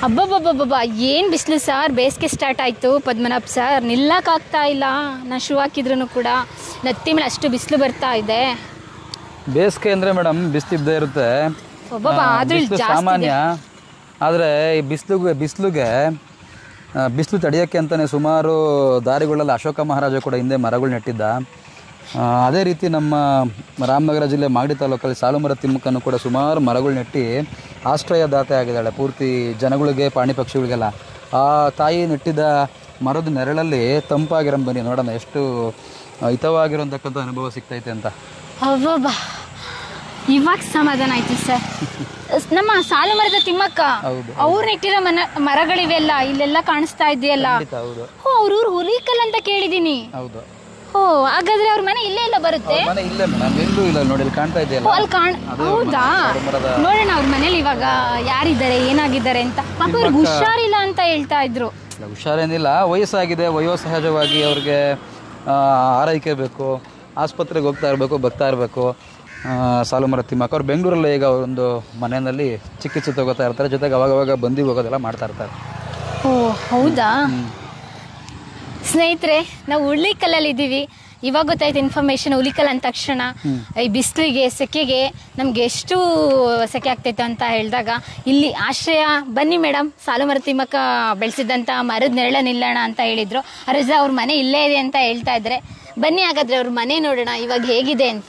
ಅಬ್ಬಬ್ಬಬ್ಬಬ್ಬ ಏನು ಬಿಸಿಲು ಸರ್ ಬೇಸಿಗೆ ಸ್ಟಾರ್ಟ್ ಆಯಿತು ಪದ್ಮನಾಭ್ ಸರ್ ನಿಲ್ಲಕ್ಕಾಗ್ತಾ ಇಲ್ಲ ನಾನು ಶೂ ಹಾಕಿದ್ರು ಕೂಡ ನತ್ತಿ ಮೇಲೆ ಅಷ್ಟು ಬಿಸಿಲು ಬರ್ತಾ ಇದೆ ಬೇಸಿಗೆ ಅಂದರೆ ಮೇಡಮ್ ಬಿಸಿಲಿದ್ದೇ ಇರುತ್ತೆ ಒಬ್ಬೊಬ್ಬ ಆ, ಆದ್ರೂ ಇಲ್ಲಿ ಬಿಸ್ಲು ಜಾಸ್ತಿ ಸಾಮಾನ್ಯ ಆದರೆ ಈ ಬಿಸಿಲಿಗೆ ಬಿಸಿಲಿಗೆ ಬಿಸಿಲು ತಡೆಯೋಕ್ಕೆ ಅಂತಲೇ ಸುಮಾರು ದಾರಿಗಳಲ್ಲಿ ಅಶೋಕ ಮಹಾರಾಜ ಕೂಡ ಹಿಂದೆ ಮರಗಳು ನೆಟ್ಟಿದ್ದ ಆ, ಅದೇ ರೀತಿ ನಮ್ಮ ರಾಮನಗರ ಜಿಲ್ಲೆ ಮಾಗಡಿ ತಾಲೂಕಲ್ಲಿ ಸಾಲುಮರ ತಿಮ್ಮಕ್ಕನ್ನು ಕೂಡ ಸುಮಾರು ಮರಗಳು ನೆಟ್ಟಿ ಆಶ್ರಯದಾತೆ ಆಗಿದ್ದಾಳೆ ಪೂರ್ತಿ ಜನಗಳಿಗೆ ಪ್ರಾಣಿ ಪಕ್ಷಿಗಳಿಗೆಲ್ಲ ಆ ತಾಯಿ ನೆಟ್ಟಿದ್ದ ಮರದ ನೆರಳಲ್ಲಿ ತಂಪಾಗಿರೋ ಬನ್ನಿ ನೋಡೋಣ ಎಷ್ಟು ಆ, ಹಿತವಾಗಿರೋಂತಕ್ಕಂಥ ಅನುಭವ ಸಿಗ್ತೈತೆ ಅಂತ ಅಬ್ಬಬ್ಬ ಇವಾಗ ಸಮಾಧಾನ ಆಯ್ತು ಸರ್ ನಮ್ಮ ಸಾಲು ಮರದ ತಿಮ್ಮಕ್ಕ ಹೌದು. ಅವ್ರು ನೆಟ್ಟಿರೋ ಮನ ಮರಗಳಿವೆಲ್ಲ ಇಲ್ಲೆಲ್ಲ ಕಾಣಿಸ್ತಾ ಇದೆಯಲ್ಲ ಖಂಡಿತ ಹೌದು ಓ ಅವ್ರ ಊರು ಹುಲಿಕಲ್ ಅಂತ ಕೇಳಿದೀನಿ ಹೌದು ಓ ಹಾಗಾದ್ರೆ ಅವ್ರ ಮನೆ ಇಲ್ಲೇ ಇಲ್ಲ ಬರುತ್ತೆ ಮನೆ ಇಲ್ಲೇ ಮೇಡಮ್ ಎಲ್ಲೂ ಇಲ್ಲ ನೋಡಿ ಇಲ್ಲಿ ಕಾಣ್ತಾ ಓ, ಇದೆಯಲ್ಲ ಅಲ್ಲಿ ಕಾಣ್ ಹೌದಾ ಮರದ ನೋಡೋಣ ಅವ್ರ ಮನೇಲಿ ಇವಾಗ ಯಾರಿದ್ದಾರೆ ಏನಾಗಿದ್ದಾರೆ ಅಂತ ಪಾಪ ಅವ್ರಿಗೆ ಹುಷಾರಿಲ್ಲ ಅಂತ ಹೇಳ್ತಾ ಇದ್ರು ಇಲ್ಲ, ಹುಷಾರೇನಿಲ್ಲ ವಯಸ್ಸಾಗಿದೆ ವಯೋಸಹಜವಾಗಿ ಅವ್ರಿಗೆ ಆ, ಆರೈಕೆ ಬೇಕು ಆಸ್ಪತ್ರೆಗೆ ಹೋಗ್ತಾ ಇರಬೇಕು ಬರ್ತಾ ಇರಬೇಕು ಸಾಲುಮರ ತಿಮ್ಮಕ್ಕ ಅವ್ರು ಬೆಂಗಳೂರಲ್ಲಿ ಈಗ ಒಂದು ಮನೆಯಲ್ಲಿ ಚಿಕಿತ್ಸೆ ತಗೋತಾ ಇರ್ತಾರೆ ಜೊತೆಗೆ ಅವಾಗವಾಗ ಬಂದು ಹೋಗೋದೆಲ್ಲ ಮಾಡ್ತಾ ಇರ್ತಾರೆ ಓ ಹೌದಾ ಸ್ನೇಹಿತರೆ ನಾವು ಉಳ್ಳಿಕಲ್ಲಲ್ಲಿ ಇದ್ದೀವಿ ಇವಾಗ ಗೊತ್ತಾಯ್ತು ಇನ್ಫಾರ್ಮೇಶನ್ ಉಳಿಕಲ್ ಅಂದ ತಕ್ಷಣ ಈ ಬಿಸಿಲಿಗೆ ಸೆಕೆಗೆ ನಮ್ಗೆ ಎಷ್ಟು ಸೆಕೆ ಆಗ್ತೈತೆ ಅಂತ ಹೇಳಿದಾಗ ಇಲ್ಲಿ ಆಶ್ರಯ ಬನ್ನಿ ಮೇಡಮ್ ಸಾಲು ಮರ ತಿಮ್ಮಕ್ಕ ಬೆಳೆಸಿದಂಥ ಮರದ ನೆರಳ ನಿಲ್ಲೋಣ ಅಂತ ಹೇಳಿದ್ರು ಅರಜ ಅವ್ರ ಮನೆ ಇಲ್ಲೇ ಇದೆ ಅಂತ ಹೇಳ್ತಾ ಇದ್ರೆ ಬನ್ನಿ ಹಾಗಾದ್ರೆ ಅವ್ರ ಮನೆ ನೋಡೋಣ ಇವಾಗ ಹೇಗಿದೆ ಅಂತ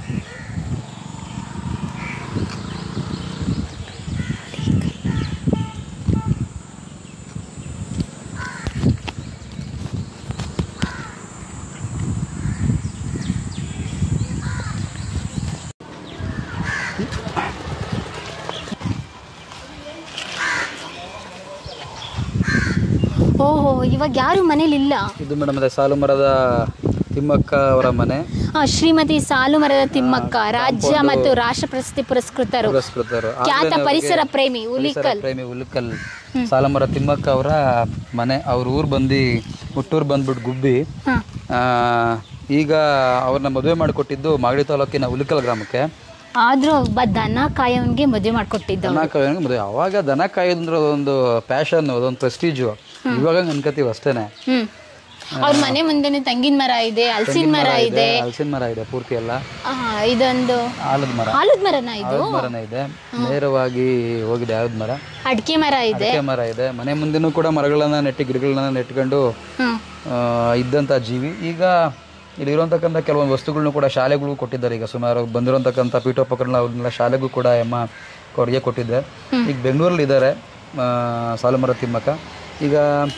ಓಹೋ ಇವಾಗ ಯಾರು ಮನೇಲಿ ಇಲ್ಲ ಇದು ಮೇಡಮ್ ಅದೇ ಸಾಲುಮರದ ತಿಮ್ಮಕ್ಕ ಅವರ ಮನೆ ಆ, ಶ್ರೀಮತಿ ಸಾಲು ಮರದ ತಿಮ್ಮಕ್ಕ ರಾಜ್ಯ ಮತ್ತು ರಾಷ್ಟ್ರ ಪ್ರಶಸ್ತಿ ಪುರಸ್ಕೃತರು ಪುರಸ್ಕೃತರು ಖ್ಯಾತ ಪರಿಸರ ಪ್ರೇಮಿ ಪರಿಸರ ಉಲಿಕಲ್ ಪ್ರೇಮಿ ಉಲ್ಕಲ್ ಸಾಲಮರ ತಿಮ್ಮಕ್ಕ ಅವರ ಮನೆ ಅವ್ರ ಊರು ಬಂದು ಹುಟ್ಟೂರು ಬಂದ್ಬಿಟ್ಟು ಗುಬ್ಬಿ ಹಾ ಆ, ಈಗ ಅವ್ರನ್ನ ಮದುವೆ ಮಾಡಿಕೊಟ್ಟಿದ್ದು ಮಾಗಡಿ ತಾಲೂಕಿನ ಉಲಿಕಲ್ ಗ್ರಾಮಕ್ಕೆ ಆದ್ರೂ ಒಬ್ಬ ದನ ಕಾಯೋನ್ಗೆ ಮದುವೆ ಮಾಡ್ಕೊಟ್ಟಿದ್ದ ದನ ಕಾಯೋಂಗೆ ಮದುವೆ ಅವಾಗ ದನ ಕಾಯೋದು ಅಂದ್ರೆ ಅದೊಂದು ಪ್ಯಾಷನ್ ಅದೊಂದು ಪ್ರೆಸ್ಟೀಜು ಇವಾಗ ಅನ್ಕೋತೀವಿ ಅಷ್ಟೇನೆ ಹ್ಮ್ ಅವ್ರ ಮನೆ ಮುಂದೆನೆ ತೆಂಗಿನ ಮರ ಇದೆ ಹಲಸಿನ ಮರ ಇದೆ ಹಲಸಿನ ಮರ ಇದೆ ಪೂರ್ತಿ ಎಲ್ಲ ಆ, ಇದೊಂದು ಆಲದ ಮರ ಆಲದ ಮರನ ಇದು ಆಲದ ಮರನೇ ಇದೆ ನೇರವಾಗಿ ಹೋಗಿದೆ ಆಲದ ಮರ ಅಡಿಕೆ ಮರ ಇದೆ ಅಡಿಕೆ ಮರ ಇದೆ ಮನೆ ಮುಂದೆನೂ ಕೂಡ ಮರಗಳನ್ನ ನೆಟ್ಟಿ ಗಿಡಗಳನ್ನ ನೆಟ್ಕೊಂಡು ಹ್ಮ್ ಆ, ಇದ್ದಂಥ ಜೀವಿ ಈಗ ಇಲ್ಲಿ ಇರುವಂತಕ್ಕಂಥ ಕೆಲವೊಂದು ವಸ್ತುಗಳನ್ನೂ ಕೂಡ ಶಾಲೆಗಳು ಕೊಟ್ಟಿದ್ದಾರೆ ಈಗ ಸುಮಾರು ಬಂದಿರುವಂತಕ್ಕಂಥ ಪೀಠೋಪಕರಣ ಅವ್ರನ್ನೆಲ್ಲ ಶಾಲೆಗೂ ಕೂಡ ಎಮ್ಮ ಕೊಡುಗೆ ಕೊಟ್ಟಿದ್ದೆ ಈಗ ಬೆಂಗಳೂರಲ್ಲಿ ಇದ್ದಾರೆ ಸಾಲುಮರ ತಿಮ್ಮಕ್ಕ ಈಗ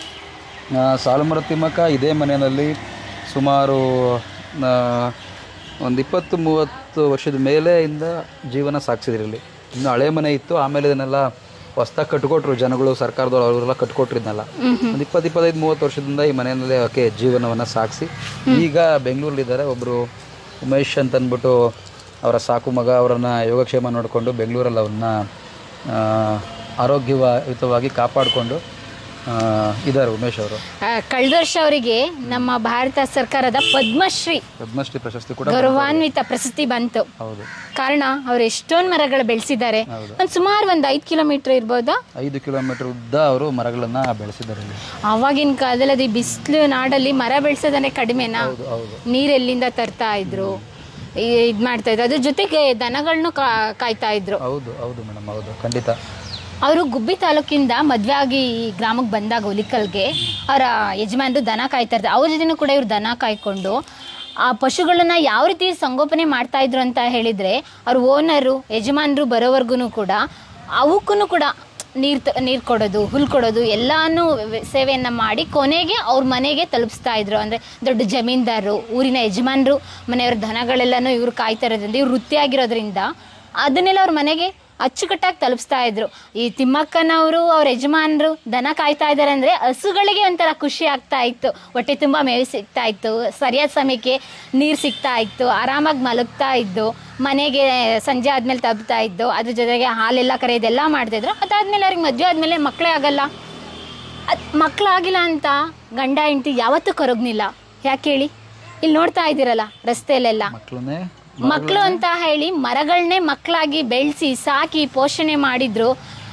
ಆ, ಸಾಲುಮರ ತಿಮ್ಮಕ್ಕ ಇದೇ ಮನೆಯಲ್ಲಿ ಸುಮಾರು ಆ, ಒಂದು ಇಪ್ಪತ್ತು ಮೂವತ್ತು ವರ್ಷದ ಮೇಲೆಯಿಂದ ಜೀವನ ಸಾಗಿಸಿದ್ರು ಇಲ್ಲಿ ಇನ್ನು ಹಳೆ ಮನೆ ಇತ್ತು ಆಮೇಲೆ ಇದನ್ನೆಲ್ಲ ಹೊಸ್ದಾಗಿ ಕಟ್ಕೊಟ್ರು ಜನಗಳು ಸರ್ಕಾರದವ್ರು ಅವರೆಲ್ಲ ಕಟ್ಕೊಟ್ರಿದ್ನಲ್ಲ ಒಂದು ಇಪ್ಪತ್ತು ಇಪ್ಪತ್ತೈದು ಮೂವತ್ತು ವರ್ಷದಿಂದ ಈ ಮನೆಯಲ್ಲಿ ಆಕೆ ಜೀವನವನ್ನು ಸಾಗಿಸಿ ಈಗ ಬೆಂಗಳೂರಲ್ಲಿದ್ದಾರೆ ಒಬ್ಬರು ಉಮೇಶ್ ಅಂತ ಅಂದ್ಬಿಟ್ಟು ಅವರ ಸಾಕು ಮಗ ಅವರನ್ನು ಯೋಗಕ್ಷೇಮ ನೋಡಿಕೊಂಡು ಬೆಂಗಳೂರಲ್ಲಿ ಅವ್ರನ್ನ ಆ, ಆರೋಗ್ಯಯುತವಾಗಿ ಕಾಪಾಡಿಕೊಂಡು ಇದ್ದಾರೆ ಉಮೇಶ್ ಅವರು ಆ, ಕಳೆದ ವರ್ಷ ಅವರಿಗೆ ನಮ್ಮ ಭಾರತ ಸರ್ಕಾರದ ಪದ್ಮಶ್ರೀ ಪದ್ಮಶ್ರೀ ಪ್ರಶಸ್ತಿ ಕೂಡ ಗೌರವಾನ್ವಿತ ಪ್ರಶಸ್ತಿ ಬಂತು ಹೌದು ಕಾರಣ ಅವ್ರು ಎಷ್ಟೊಂದು ಮರಗಳು ಬೆಳೆಸಿದ್ದಾರೆ ಹೌದು. ಒಂದು ಸುಮಾರು ಒಂದು ಐದು ಕಿಲೋಮೀಟರ್ ಇರ್ಬೋದಾ ಐದು ಕಿಲೋಮೀಟರ್ ಉದ್ದ ಅವರು ಮರಗಳನ್ನು ಬೆಳೆಸಿದ್ದಾರೆ ಇಲ್ಲಿ ಆವಾಗಿನ ಕಾಲದಲ್ಲಿ ಅದು ಬಿಸಿಲು ನಾಡಲ್ಲಿ ಮರ ಬೆಳೆಸೋದನ್ನೇ ಕಡಿಮೆನಾ ಹೌದು ಹೌದು ನೀರೆಲ್ಲಿಂದ ತರ್ತಾ ಇದ್ರು ಇದು ಮಾಡ್ತಾ ಇದ್ರು ಅದ್ರ ಜೊತೆಗೆ ದನಗಳನ್ನು ಕಾ- ಕಾಯ್ತಾ ಇದ್ರು ಹೌದು ಹೌದು ಮೇಡಮ್ ಹೌದು ಖಂಡಿತ ಅವರು ಗುಬ್ಬಿ ತಾಲೂಕಿಂದ ಮದ್ವೆ ಆಗಿ ಈ ಗ್ರಾಮಕ್ಕೆ ಬಂದಾಗ ಹುಲಿಕಲ್ಗೆ ಅವರ ಯಜಮಾನರು ದನ ಕಾಯ್ತಾ ಇರ್ತಾರೆ ಅವ್ರ ಜೊತೆನೂ ಕೂಡ ಇವ್ರು ದನ ಕಾಯ್ಕೊಂಡು ಆ ಪಶುಗಳನ್ನ ಯಾವ ರೀತಿ ಸಂಗೋಪನೆ ಮಾಡ್ತಾ ಇದ್ರು ಅಂತ ಹೇಳಿದ್ರೆ ಅವ್ರ ಓನರು ಯಜಮಾನರು ಬರೋವರೆಗೂ ಕೂಡ ಅವಕ್ಕೂ ಕೂಡ ನೀರು ನೀರು ಕೊಡೋದು ಹುಲ್ ಕೊಡೋದು ಎಲ್ಲಾನು ವ್ಯ- ಸೇವೆಯನ್ನ ಮಾಡಿ ಕೊನೆಗೆ ಅವ್ರ ಮನೆಗೆ ತಲುಪಿಸ್ತಾ ಇದ್ರು ಅಂದ್ರೆ ದೊಡ್ಡ ಜಮೀನ್ದಾರರು ಊರಿನ ಯಜಮಾನರು ಮನೆಯವ್ರ ದನಗಳೆಲ್ಲನೂ ಇವ್ರು ಕಾಯ್ತಾ ಇರೋದ್ರಿಂದ ಇವ್ರು ವೃತ್ತಿಯಾಗಿರೋದ್ರಿಂದ ಅದನ್ನೆಲ್ಲ ಅವ್ರ ಮನೆಗೆ ಅಚ್ಚುಕಟ್ಟಾಗಿ ತಲುಪಿಸ್ತಾ ಇದ್ರು ಈ ತಿಮ್ಮಕ್ಕನವರು ಅವ್ರ ಯಜಮಾನರು ದನ ಕಾಯ್ತಾ ಇದ್ದಾರೆ ಅಂದ್ರೆ ಹಸುಗಳಿಗೆ ಒಂಥರ ಖುಷಿ ಆಗ್ತಾ ಇತ್ತು ಹೊಟ್ಟೆ ತುಂಬ ಮೇವು ಸಿಗ್ತಾ ಇತ್ತು ಸರಿಯಾದ ಸಮಯಕ್ಕೆ ನೀರು ಸಿಗ್ತಾ ಇತ್ತು ಆರಾಮಾಗಿ ಮಲಗ್ತಾ ಇದ್ದು ಮನೆಗೆ ಸಂಜೆ ಆದ್ಮೇಲೆ ತಲುಪ್ತಾ ಇದ್ದು ಅದ್ರ ಜೊತೆಗೆ ಹಾಲೆಲ್ಲ ಕರೆಯೋದೆಲ್ಲ ಮಾಡ್ತಿದ್ರು ಅದಾದ್ಮೇಲೆ ಅವ್ರಿಗೆ ಮದುವೆ ಆದ್ಮೇಲೆ ಮಕ್ಕಳೇ ಆಗಲ್ಲ ಅದ್ ಮಕ್ಕಳಾಗಿಲ್ಲ ಅಂತ ಗಂಡ ಹೆಂಡತಿ ಯಾವತ್ತೂ ಕರಗ್ನಿಲ್ಲ ಯಾಕೆ ಹೇಳಿ ಇಲ್ಲಿ ನೋಡ್ತಾ ಇದ್ದೀರಲ್ಲ ರಸ್ತೆಯಲ್ಲೆಲ್ಲ ಮಕ್ಕಳನ್ನೇ ಮಕ್ಕಳು ಅಂತ ಹೇಳಿ ಮರಗಳನ್ನೇ ಮಕ್ಕಳಾಗಿ ಬೆಳೆಸಿ ಸಾಕಿ ಪೋಷಣೆ ಮಾಡಿದ್ರು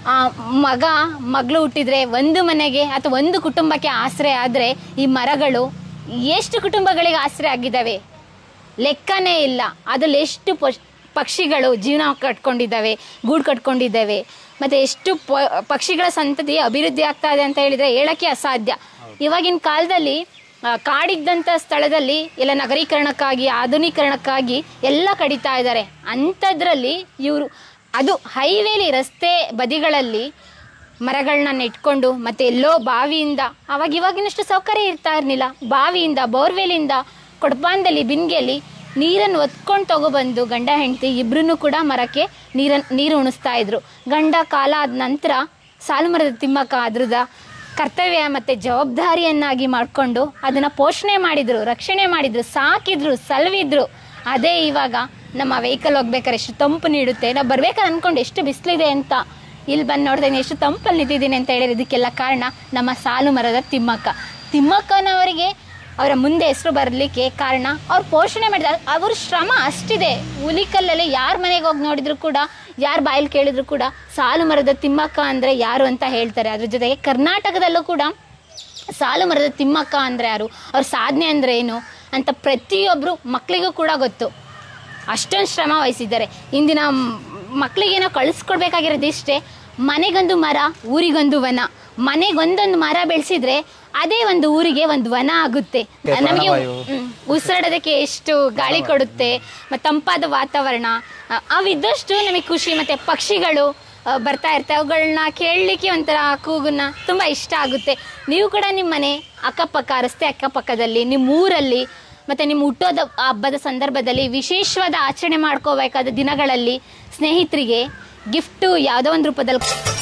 ಆ ಮಗ ಮಗಳು ಹುಟ್ಟಿದ್ರೆ ಒಂದು ಮನೆಗೆ ಅಥವಾ ಒಂದು ಕುಟುಂಬಕ್ಕೆ ಆಸರೆ ಆದರೆ ಈ ಮರಗಳು ಎಷ್ಟು ಕುಟುಂಬಗಳಿಗೆ ಆಸರೆ ಆಗಿದ್ದಾವೆ ಲೆಕ್ಕನೇ ಇಲ್ಲ ಅದ್ರಲ್ಲಿ ಎಷ್ಟು ಪಶ್ ಪಕ್ಷಿಗಳು ಜೀವನ ಕಟ್ಕೊಂಡಿದ್ದಾವೆ ಗೂಡು ಕಟ್ಕೊಂಡಿದ್ದಾವೆ ಮತ್ತು ಎಷ್ಟು ಪ ಪಕ್ಷಿಗಳ ಸಂತತಿ ಅಭಿವೃದ್ಧಿ ಆಗ್ತಾ ಇದೆ ಅಂತ ಹೇಳಿದರೆ ಹೇಳೋಕ್ಕೆ ಅಸಾಧ್ಯ ಇವಾಗಿನ ಕಾಲದಲ್ಲಿ ಆ, ಕಾಡಿದ್ದಂಥ ಸ್ಥಳದಲ್ಲಿ ಎಲ್ಲ ನಗರೀಕರಣಕ್ಕಾಗಿ ಆಧುನೀಕರಣಕ್ಕಾಗಿ ಎಲ್ಲ ಕಡಿತಾ ಇದ್ದಾರೆ ಅಂಥದ್ರಲ್ಲಿ ಇವರು ಅದು ಹೈವೇಲಿ ರಸ್ತೆ ಬದಿಗಳಲ್ಲಿ ಮರಗಳನ್ನ ನೆಟ್ಕೊಂಡು ಮತ್ತೆ ಎಲ್ಲೋ ಬಾವಿಯಿಂದ ಅವಾಗ ಇವಾಗಿನಷ್ಟು ಸೌಕರ್ಯ ಇರ್ತಾ ಇರಲಿಲ್ಲ ಬಾವಿಯಿಂದ ಬೋರ್ವೆಲಿಂದ ಕೊಡಪಾನದಲ್ಲಿ ಬಿನ್ಗೆಯಲ್ಲಿ ನೀರನ್ನು ಒತ್ಕೊಂಡು ತಗೊಬಂದು ಗಂಡ ಹೆಂಡತಿ ಇಬ್ಬರೂ ಕೂಡ ಮರಕ್ಕೆ ನೀರನ್ನು ನೀರು ಉಣಿಸ್ತಾ ಇದ್ರು ಗಂಡ ಕಾಲ ಆದ ನಂತರ ಸಾಲು ಮರದ ತಿಮ್ಮಕ್ಕ ಅದ್ರದ ಕರ್ತವ್ಯ ಮತ್ತು ಜವಾಬ್ದಾರಿಯನ್ನಾಗಿ ಮಾಡಿಕೊಂಡು ಅದನ್ನು ಪೋಷಣೆ ಮಾಡಿದರು ರಕ್ಷಣೆ ಮಾಡಿದರು ಸಾಕಿದ್ರು ಸಲವಿದ್ರು ಅದೇ ಇವಾಗ ನಮ್ಮ ವೆಹಿಕಲ್ ಹೋಗ್ಬೇಕಾದ್ರೆ ಎಷ್ಟು ತಂಪು ನೀಡುತ್ತೆ ನಾವು ಬರ್ಬೇಕಾದ್ರೆ ಅಂದ್ಕೊಂಡು ಎಷ್ಟು ಬಿಸಿಲಿದೆ ಅಂತ ಇಲ್ಲಿ ಬಂದು ನೋಡ್ದೇನೆ ಎಷ್ಟು ತಂಪಲ್ಲಿ ನಿಂತಿದ್ದೀನಿ ಅಂತ ಹೇಳಿದ್ರೆ ಇದಕ್ಕೆಲ್ಲ ಕಾರಣ ನಮ್ಮ ಸಾಲು ಮರದ ತಿಮ್ಮಕ್ಕ ತಿಮ್ಮಕ್ಕನವರಿಗೆ ಅವರ ಮುಂದೆ ಹೆಸರು ಬರಲಿಕ್ಕೆ ಕಾರಣ ಅವ್ರು ಪೋಷಣೆ ಮಾಡಿದ ಅವ್ರ ಶ್ರಮ ಅಷ್ಟಿದೆ ಹುಲಿಕಲ್ಲಲ್ಲಿ ಯಾರ ಮನೆಗೆ ಹೋಗಿ ನೋಡಿದ್ರು ಕೂಡ ಯಾರ ಬಾಯಲ್ಲಿ ಕೇಳಿದ್ರು ಕೂಡ ಸಾಲು ಮರದ ತಿಮ್ಮಕ್ಕ ಅಂದರೆ ಯಾರು ಅಂತ ಹೇಳ್ತಾರೆ ಅದ್ರ ಜೊತೆಗೆ ಕರ್ನಾಟಕದಲ್ಲೂ ಕೂಡ ಸಾಲು ಮರದ ತಿಮ್ಮಕ್ಕ ಅಂದರೆ ಯಾರು ಅವ್ರ ಸಾಧನೆ ಅಂದರೆ ಏನು ಅಂತ ಪ್ರತಿಯೊಬ್ಬರು ಮಕ್ಕಳಿಗೂ ಕೂಡ ಗೊತ್ತು ಅಷ್ಟೊಂದು ಶ್ರಮ ವಹಿಸಿದ್ದಾರೆ ಇಂದಿನ ಮ್- ಮಕ್ಕಳಿಗೇನೋ ಕಳಿಸ್ಕೊಡ್ಬೇಕಾಗಿರೋದು ಇಷ್ಟೇ ಮನೆಗೊಂದು ಮರ ಊರಿಗೊಂದು ವನ ಮನೆಗೊಂದೊಂದು ಮರ ಬೆಳೆಸಿದ್ರೆ ಅದೇ ಒಂದು ಊರಿಗೆ ಒಂದು ವನ ಆಗುತ್ತೆ ನಮಗೆ ಪ್ರಾಣವಾಯು. ಹ್ಮ್. ಉಸಿರಾಡೋದಕ್ಕೆ ಎಷ್ಟು ಗಾಳಿ ಕೊಡುತ್ತೆ ಮತ್ತು ತಂಪಾದ ವಾತಾವರಣ ಅ- ಅವಿದ್ದಷ್ಟು ನಮಗೆ ಖುಷಿ ಮತ್ತು ಪಕ್ಷಿಗಳು ಆ, ಬರ್ತಾ ಇರ್ತವೆ ಅವುಗಳನ್ನ ಕೇಳಲಿಕ್ಕೆ ಒಂಥರ ಕೂಗನ್ನ ತುಂಬ ಇಷ್ಟ ಆಗುತ್ತೆ ನೀವು ಕೂಡ ನಿಮ್ಮ ಮನೆ ಅಕ್ಕಪಕ್ಕ ರಸ್ತೆ ಅಕ್ಕಪಕ್ಕದಲ್ಲಿ ನಿಮ್ಮ ಊರಲ್ಲಿ ಮತ್ತು ನಿಮ್ಮ ಹುಟ್ಟೋದ ಹಬ್ಬದ ಸಂದರ್ಭದಲ್ಲಿ ವಿಶೇಷವಾದ ಆಚರಣೆ ಮಾಡ್ಕೋಬೇಕಾದ ದಿನಗಳಲ್ಲಿ ಸ್ನೇಹಿತರಿಗೆ ಗಿಫ್ಟು ಯಾವುದೋ ಒಂದು ರೂಪದಲ್ಲಿ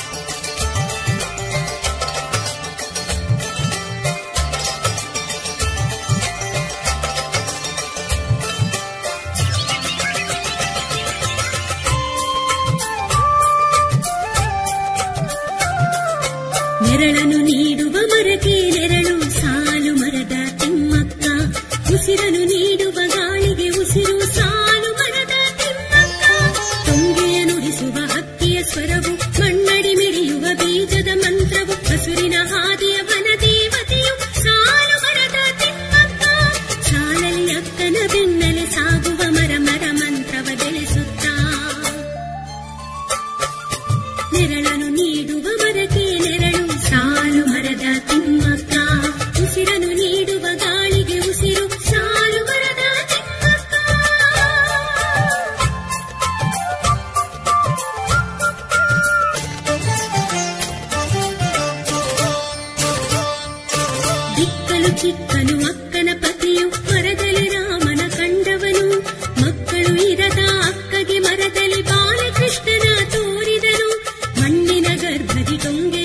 ನೆರಳನ್ನು ನೀಡುವ ಮರಕ್ಕೆ ನೆರಳು ಸಾಲು ಮರದ ತಿಮ್ಮಕ್ಕ ಉಸಿರನ್ನು ನೀಡುವ ಗಾಳಿಗೆ ಉಸಿರು ಸಾಲು ಮರದ ತಿಮ್ಮಕ್ಕ ತುಂಗೆಯ ನುಡಿಸುವ ಹಕ್ಕಿಯ ಸ್ವರವು ಮಣ್ಣಡಿ ಮಿಡಿಯುವ ಬೀಜದ ಮಂತ್ರವು ಹಸುರಿನ ಹಾದಿಯ ವನ ದೇವತೆಯು ಸಾಲು ಮರದ ತಿಮ್ಮಕ್ಕ ಸಾಲಲಿ ಅಕ್ಕನ ಬೆನ್ನಲೆ ಸಾಗುವ ಮರ ಮರ ಮಂತ್ರವ ಬೆಳೆಸುತ್ತಾ ನೆರಳನ್ನು ನೀಡುವ ಮರಕ್ಕೆ ನೆರಳು ಸಾಲು ಮರದ ತಿಮ್ಮಕ್ಕ ಉಸಿರನ್ನು ನೀಡುವ ಗಾಳಿಗೆ ಉಸಿರು ಸಾಲು ಮರದ ತಿಮ್ಮಕ್ಕ ದಿಕ್ಕಲು ಚಿಕ್ಕನು ಅಕ್ಕನ ಪತಿಯು ಮರದಲ್ಲಿ ರಾಮನ ಕಂಡವನು ಮಕ್ಕಳು ಇರದ ಅಕ್ಕಗೆ ಮರದಲ್ಲಿ ಬಾಲಕೃಷ್ಣನ ತೋರಿದನು ಮಣ್ಣಿನ ಗರ್ಭದಿ ಟೊಂಗೆ